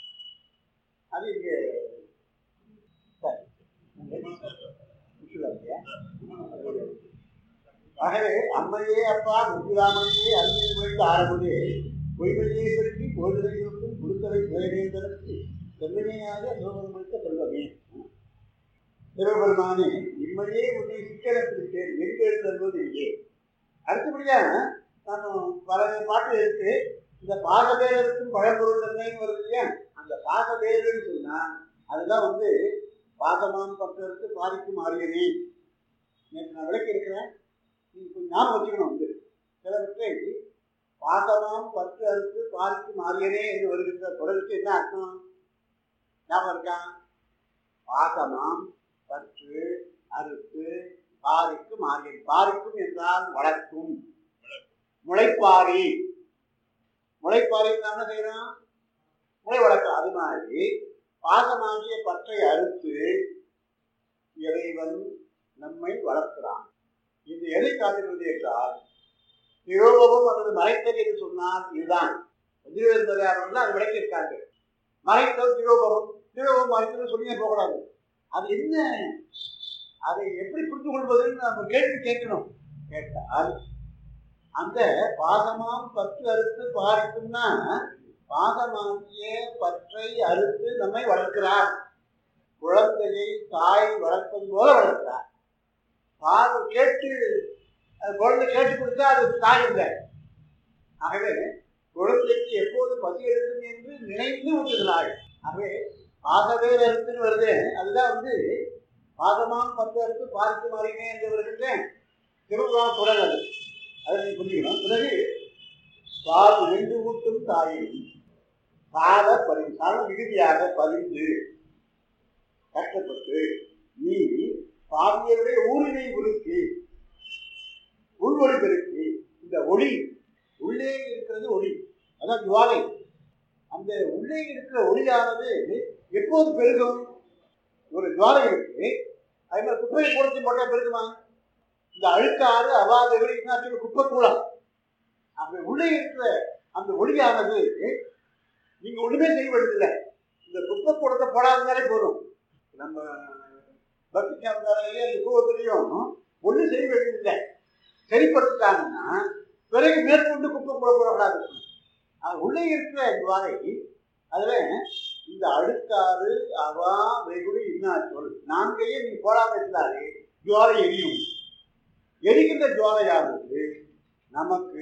அது இங்க சரி. முடிச்சுடலாம் இல்லையா? ஆகவே அம்மையே அப்பா முத்துராமனையே அன்பில் விழுந்த ஆரம்பதே பொய்மையை பற்றி பொழுதையும் கொடுத்தவை வேறேந்தனுக்கு செல்வனையாக சிவபெருமான் முடித்த செல்வமே சிவபெருமானே இம்மையே உன்னை சிக்கலத்திருக்கேன் எங்கு எழுந்தல்வது இங்கே அடுத்தபடியா நான் பல பாட்டு இருக்கு இந்த பாகபேரருக்கும் பழம்பொருள் தன்மைன்னு வருது இல்லையா அந்த பாகபேரன்னு சொன்னா அதுதான் வந்து பாகமாம் பக்தருக்கு பாதிக்கும் ஆரியனே நேற்று நான் விளக்கி இருக்கிறேன் நீங்க கொஞ்சம் ஞாபகம் வச்சுக்கணும் வந்து சிலவற்றை பாகமாம் பற்று அறுத்து பாதிக்கு மாறியனே என்று வருகின்ற தொடருக்கு என்ன அர்த்தம் ஞாபகம் இருக்கா பாகமாம் பற்று அறுத்து பாரிக்கு மாறியன் பாரிக்கும் என்றால் வளர்க்கும் முளைப்பாரி முளைப்பாரி என்ன செய்யறோம் முளை வளர்க்கும் அது மாதிரி பாகமாகிய பற்றை அறுத்து இறைவன் நம்மை வளர்க்கிறான் இது எதை காட்டுகிறது என்றால் திரோபம் அல்லது மறைத்தல் என்று சொன்னால் இதுதான் வஜ்ரவேந்தரையாளர்கள் அது விளக்கியிருக்காங்க மறைத்தல் திரோபம் திரோபம் மறைத்தல் சொல்லி போகக்கூடாது அது என்ன அதை எப்படி புரிந்து கொள்வதுன்னு நம்ம கேள்வி கேட்கணும் கேட்டால் அந்த பாகமாம் பற்று அறுத்து பாரிக்கும்னா பாகமாகிய பற்றை அறுத்து நம்மை வளர்க்கிறார் குழந்தையை தாய் வளர்ப்பது போல வளர்க்கிறார் பால் கேட்டு அது குழந்தை கேட்டு கொடுத்தா அது தாய் இல்லை ஆகவே குழந்தைக்கு எப்போது பசி எடுக்கும் என்று நினைத்து ஊட்டுகிறாள் ஆகவே பாகவே அறுத்துன்னு வருது அதுதான் வந்து பாகமாம் பத்து அறுத்து பாதித்து மாறினே என்று வருகின்றேன் திருவிழா தொடர் அது அதை நீங்க புரிஞ்சுக்கணும் பிறகு பால் ரெண்டு ஊட்டும் தாயும் சால பரி சால மிகுதியாக பறிந்து கஷ்டப்பட்டு நீ பாவியருடைய ஊரினை உருக்கி உள்வொளி பெருக்கி இந்த ஒளி உள்ளே இருக்கிறது ஒளி அதான் ஜுவாலை அந்த உள்ளே இருக்கிற ஒளியானது எப்போது பெருகும் ஒரு ஜுவாலை இருக்கு அது மாதிரி குப்பையை கொடுத்து போட்டா பெருகுமா இந்த அழுக்காறு அவாத சொல்லி குப்பை கூலம் அப்படி உள்ளே இருக்கிற அந்த ஒளியானது நீங்க ஒண்ணுமே செய்ய வேண்டியதில்லை இந்த குப்பை கூடத்தை போடாததாலே போதும் நம்ம பக்தி கேமராலேயே அந்த கூவத்திலையும் ஒண்ணும் செய்ய வேண்டியதில்லை சரிப்படுத்திட்டாங்கன்னா பிறகு மேற்கொண்டு குப்பை கூட போடக்கூடாது அது உள்ளே இருக்கிற துவாரை அதுல இந்த அழுக்காறு அவா வெகுடி இன்னா சொல் நான்கையே நீ போடாம இருந்தாலே ஜுவாலை எரியும் எரிகின்ற ஜுவாலையானது நமக்கு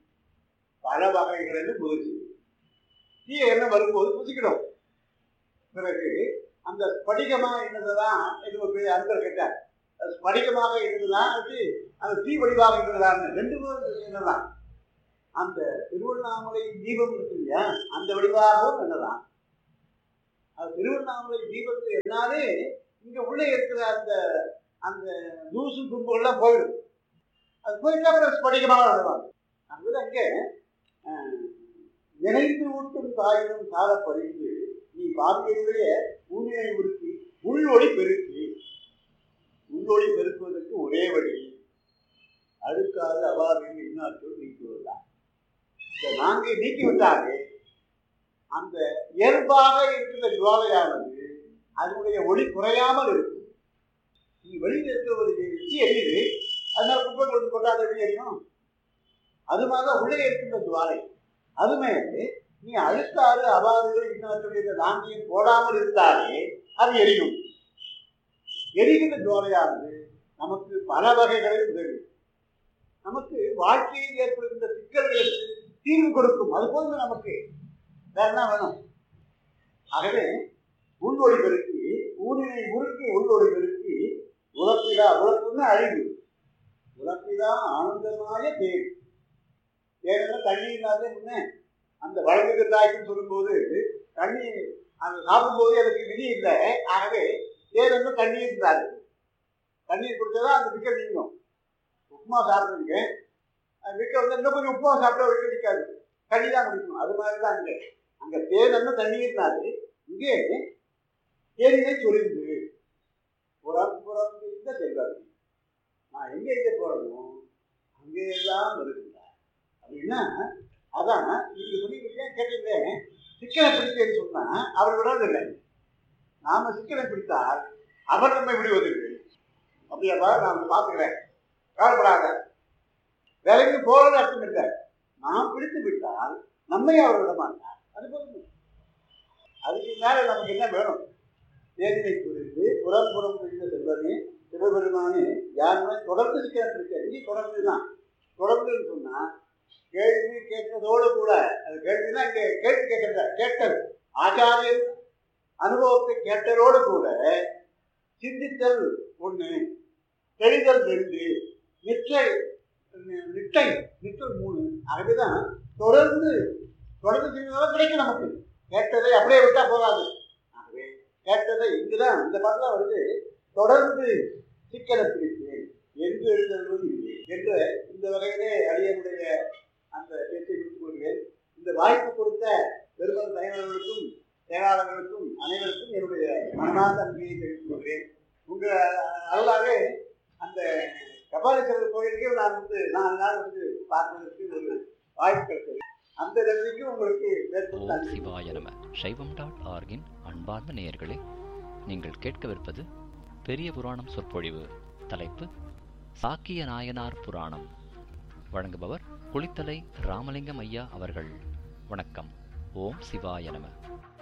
பல வகைகளில் முயற்சி தீய எண்ணம் வரும்போது புதிக்கிறோம் பிறகு அந்த ஸ்படிகமா இருந்ததுதான் இது ஒரு பெரிய அன்பர் கேட்டார் அது ஸ்படிகமாக இருந்ததுதான் அது அந்த தீ வடிவாக இருந்ததுதான் ரெண்டு பேரும் என்னதான் அந்த திருவண்ணாமலை தீபம் இருக்கு இல்லையா அந்த வடிவாகவும் என்னதான் அது திருவண்ணாமலை தீபத்தை என்னாலே இங்க உள்ளே இருக்கிற அந்த அந்த தூசு தும்புகள்லாம் போயிடும் அது போயிட்டா அப்புறம் ஸ்படிகமாக வருவாங்க அங்கே அங்கே நினைத்து ஊட்டும் தாயினும் சாத பறிந்து நீ பார்வையுடைய ஊனினை உருக்கி உள்ஒளி பெருக்கி உள்ஒளி பெருக்குவதற்கு ஒரே வழி அழுக்காது அவாவில் இன்னாற்றோடு நீக்குவதுதான் இந்த நான்கை நீக்கிவிட்டாலே அந்த இயல்பாக இருக்கிற ஜுவாலையானது அதனுடைய ஒளி குறையாமல் இருக்கும் நீ வெளியில் இருக்கிற ஒரு எச்சி எரியுது அதனால குப்பை கொண்டு போட்டால் அது எப்படி எரியும் அது மாதிரி உள்ளே இருக்கின்ற ஜுவாலை அதுமே நீ அழுக்காறு அவாறுகள் இன்னொருடைய நான்கையும் போடாமல் இருந்தாலே அது எரியும் எரிகின்ற ஜுவாலையானது நமக்கு பல வகைகளில் உதவி நமக்கு வாழ்க்கையில் ஏற்படுகின்ற சிக்கல்களுக்கு தீர்வு கொடுக்கும் அது போதும் நமக்கு வேற என்ன வேணும் ஆகவே உள்வொளி பெருக்கி ஊரினை உருக்கி உள்வொளி பெருக்கி உழப்பிடா உழப்புன்னு அழிவு உழப்பிடா ஆனந்தமாய தேர் தேரெல்லாம் தண்ணி இல்லாத முன்னே அந்த வழக்கு தாய்க்குன்னு சொல்லும்போது தண்ணி அந்த சாப்பிடும்போது அதுக்கு விதி இல்லை ஆகவே தேர் வந்து தண்ணீர் இருந்தாரு தண்ணீர் குடிச்சதா அந்த விக்கல் நீங்கும் உப்புமா சாப்பிடுறீங்க அந்த விக்க வந்து இன்னும் கொஞ்சம் உப்புமா சாப்பிட்டா விக்க நிற்காது தண்ணி தான் குடிக்கணும் அது மாதிரி தான் அங்கே அங்கே தேர் வந்து தண்ணீர் இருந்தாரு இங்கே தேனினை சொரிந்து புறம் புறம் இந்த செல்வாரு நான் எங்கே எங்கே போறணும் அங்கே எல்லாம் வருகின்றார் அப்படின்னா அதான் நீங்க சொன்னீங்க கேட்டீங்களே சிக்கனை பிடித்தேன்னு சொன்னா அவர் விடுறதில்லை நாம சிக்கனை பிடித்தால் அவர் நம்மை விடுவதில்லை அப்படியாப்பா நான் பார்த்துக்கிறேன் கவலைப்படாத வேலைக்கு போறது அர்த்தம் இல்லை நாம் பிடித்து விட்டால் நம்மை அவர் விட மாட்டார் அது போதும் அதுக்கு மேல நமக்கு என்ன வேணும் தேனினை குறித்து புறம் புறம் குறித்த செல்வனே சிவபெருமானே யாருமே தொடர்ந்து சிக்கனை பிடிக்க இங்கே தொடர்ந்து தான் தொடர்ந்துன்னு சொன்னா கேள்வி கேட்டதோடு கூட அது கேள்வினா இங்கே கேள்வி கேட்கல கேட்டல் ஆச்சாரியன் அனுபவத்தை கேட்டதோடு கூட சிந்தித்தல் ஒண்ணு தெளிதல் ரெண்டு நிச்சை நிட்டை நிட்டல் மூணு ஆகவேதான் தொடர்ந்து தொடர்ந்து செய்வதால கிடைக்கும் நமக்கு கேட்டதை அப்படியே விட்டா போகாது ஆகவே கேட்டதை இங்குதான் இந்த பாட்டுல வருது தொடர்ந்து சிக்கலை பிடித்தேன் என்று எழுதுவது இல்லை என்ற இந்த வகையிலே அடியனுடைய அந்த பேச்சை முடித்துக் கொள்கிறேன் இந்த வாய்ப்பு கொடுத்த பெருமன் தலைவர்களுக்கும் செயலாளர்களுக்கும் அனைவருக்கும் என்னுடைய மனமார்ந்த நன்றியை தெரிவித்துக் கொள்கிறேன் உங்க அருளாவே அந்த கபாலீஸ்வரர் கோயிலுக்கே நான் வந்து நாலு நாள் வந்து பார்ப்பதற்கு ஒரு வாய்ப்பு கிடைத்தது அந்த நன்றிக்கும் உங்களுக்கு மேற்கொண்டு ஓம் நன்றி சிவாய நம சைவம் டாட் ஆர்கின் அன்பார்ந்த நேயர்களே நீங்கள் கேட்கவிருப்பது பெரிய புராணம் சொற்பொழிவு தலைப்பு சாக்கிய நாயனார் புராணம் வழங்குபவர் குளித்தலை ராமலிங்கம் ஐயா அவர்கள் வணக்கம் ஓம் சிவாய நம